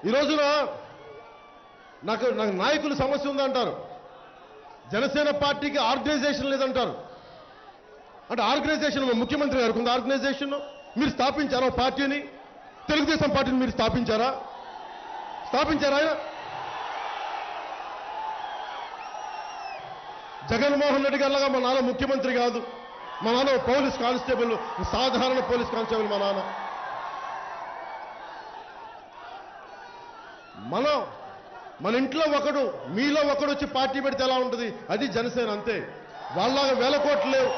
ఈ రోజున నాకు నాకు నాయకుల సమస్య ఉందంటారు జనసేన పార్టీకి ఆర్గనైజేషన్ లేదంటారు అంటే ఆర్గనైజేషన్ మా ముఖ్యమంత్రి గారికి ఉంది ఆర్గనైజేషన్ మీరు స్థాపించారా ఓ పార్టీని తెలుగుదేశం పార్టీని మీరు స్థాపించారా స్థాపించారా ఆయన జగన్మోహన్ రెడ్డి గారిలాగా మా నాన్న ముఖ్యమంత్రి కాదు మా నాన్న ఓ పోలీస్ కానిస్టేబుల్ సాధారణ పోలీస్ కానిస్టేబుల్ మా నాన్న మనం మన ఇంట్లో ఒకడు మీలో ఒకడు వచ్చి పార్టీ పెడితే ఎలా ఉంటుంది అది జనసేన అంతే వాళ్ళలాగా వేల కోట్లు లేవు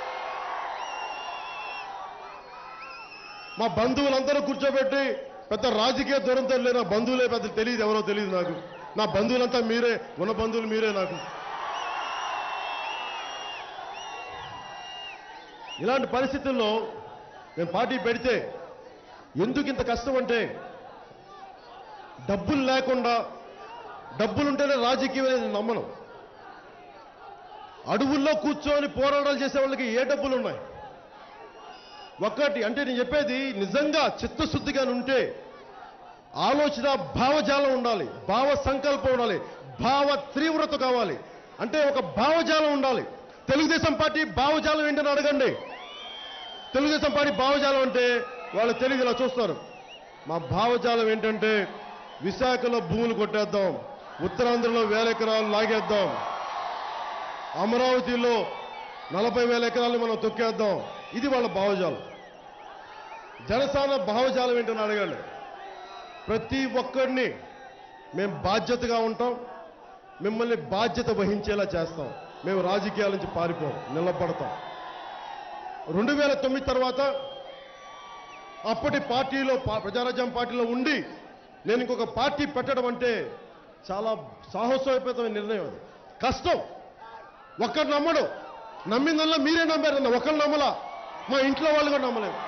మా బంధువులందరూ కూర్చోబెట్టి పెద్ద రాజకీయ దూరంతో లేని నా బంధువులే పెద్ద తెలియదు ఎవరో తెలియదు నాకు నా బంధువులంతా మీరే ఉన్న బంధువులు మీరే నాకు ఇలాంటి పరిస్థితుల్లో మేము పార్టీ పెడితే ఎందుకు ఇంత కష్టం అంటే డబ్బులు లేకుండా డబ్బులుంటేనే రాజకీయం అనేది నమ్మను అడవుల్లో కూర్చొని పోరాటాలు చేసే వాళ్ళకి ఏ డబ్బులు ఉన్నాయి ఒక్కటి అంటే నేను చెప్పేది నిజంగా చిత్తశుద్ధిగా ఉంటే ఆలోచన భావజాలం ఉండాలి భావ సంకల్పం ఉండాలి భావ తీవ్రత కావాలి అంటే ఒక భావజాలం ఉండాలి తెలుగుదేశం పార్టీ భావజాలం ఏంటని అడగండి తెలుగుదేశం పార్టీ భావజాలం అంటే వాళ్ళు తెలియదు ఇలా చూస్తారు మా భావజాలం ఏంటంటే విశాఖలో భూములు కొట్టేద్దాం ఉత్తరాంధ్రలో వేల ఎకరాలు లాగేద్దాం అమరావతిలో నలభై వేల ఎకరాలు మనం తొక్కేద్దాం ఇది వాళ్ళ భావజాలం జనసేన భావజాలం ఏంటని అడగండి ప్రతి ఒక్కడిని మేము బాధ్యతగా ఉంటాం మిమ్మల్ని బాధ్యత వహించేలా చేస్తాం మేము రాజకీయాల నుంచి పారిపోం నిలబడతాం రెండు వేల తొమ్మిది తర్వాత అప్పటి పార్టీలో పా- ప్రజారాజ్యం పార్టీలో ఉండి నేను ఇంకొక పార్టీ పెట్టడం అంటే చాలా సాహసోపేతమైన నిర్ణయం అది కష్టం ఒక్కడు నమ్మడు నమ్మిందల్లా మీరే నమ్మారు నన్ను ఒకరు నమ్మలా మా ఇంట్లో వాళ్ళు కూడా నమ్మలేదు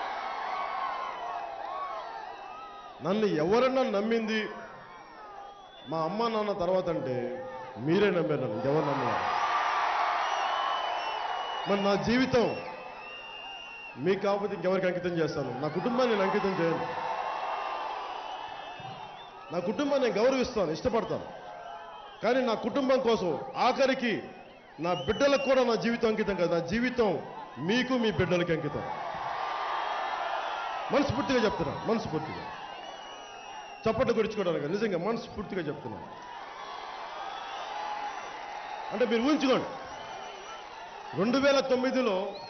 నన్ను ఎవరన్నా నమ్మింది మా అమ్మ నాన్న తర్వాత అంటే మీరే నమ్మారు నన్ను ఇంకెవరు నమ్మలేదు మరి నా జీవితం మీకు కాకపోతే ఇంకెవరికి అంకితం చేస్తాను నా కుటుంబాన్ని నేను అంకితం చేయను నా కుటుంబాన్ని నేను గౌరవిస్తాను ఇష్టపడతాను కానీ నా కుటుంబం కోసం ఆఖరికి నా బిడ్డలకు కూడా నా జీవితం అంకితం కాదు నా జీవితం మీకు మీ బిడ్డలకి అంకితం మనస్ఫూర్తిగా చెప్తున్నా మనస్ఫూర్తిగా చప్పట్లు గురించుకోవడానికి నిజంగా మనస్ఫూర్తిగా చెప్తున్నా అంటే మీరు ఊహించుకోండి రెండు వేల తొమ్మిదిలో